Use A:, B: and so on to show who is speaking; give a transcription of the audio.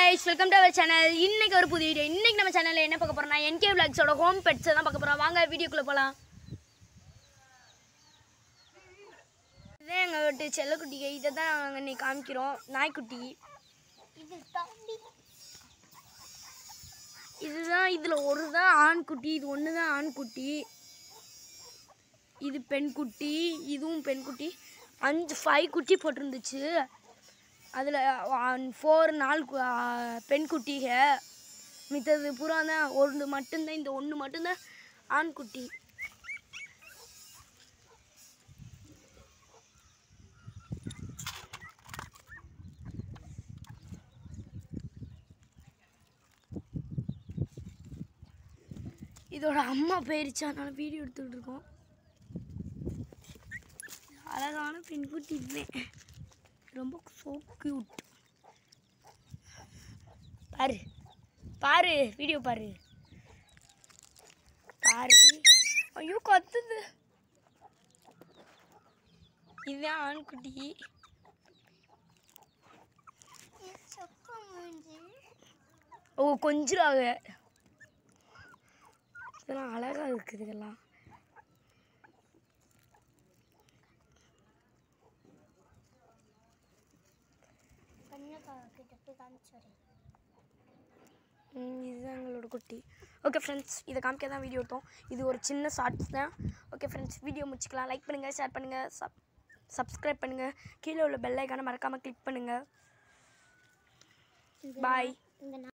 A: guys welcome to our channel இன்னைக்கு ஒரு புது வீடியோ இன்னைக்கு நம்ம சேனல்ல என்ன பார்க்க போறோம்னா என்கே விளாக்ஸோட ஹோம் பெட்ஸ் தான் பார்க்க போறோம் வாங்க வீடியோக்குள்ள போலாம் இதுதான் எங்கள் வீட்டு செல்லக்குட்டிங்க இதை தான் நாங்கள் இன்னைக்கு காமிக்கிறோம் நாய்க்குட்டி இதுதான் இதில் ஒரு தான் ஆண் குட்டி இது ஒன்று தான் ஆண் குட்டி இது பெண் குட்டி இதுவும் பெண் குட்டி அஞ்சு ஃபைவ் குட்டி போட்டிருந்துச்சு அதில் ஃபோர் நாலு கு- ஆ, பெண் குட்டிக மித்தது பூரா தான் ஒன்று மட்டும்தான் இந்த ஒன்று மட்டும்தான் ஆண் குட்டி இதோட அம்மா போயிருச்சு அதனால வீடியோ எடுத்துக்கிட்டு இருக்கோம் அழகான பெண்குட்டி இதுதான் ரொம்ப சோ கியூட் பாரு பாரு வீடியோ பாரு பாரு ஐயோ கத்துது இதுதான் ஆண்குட்டி ஓ கொஞ்சிராக இதெல்லாம் அழகா இருக்குது இதெல்லாம் ம், இதுதான் எங்களோட குட்டி ஓகே ஃப்ரெண்ட்ஸ் இதை காமிக்க தான் வீடியோ எடுத்தோம் இது ஒரு சின்ன ஷார்ட்ஸ் தான் ஓகே ஃப்ரெண்ட்ஸ் வீடியோ முடிச்சுக்கலாம் லைக் பண்ணுங்கள் ஷேர் பண்ணுங்கள் சப் சப்ஸ்கிரைப் பண்ணுங்கள் கீழே உள்ள பெல் ஐக்கானை மறக்காமல் கிளிக் பண்ணுங்கள் பாய்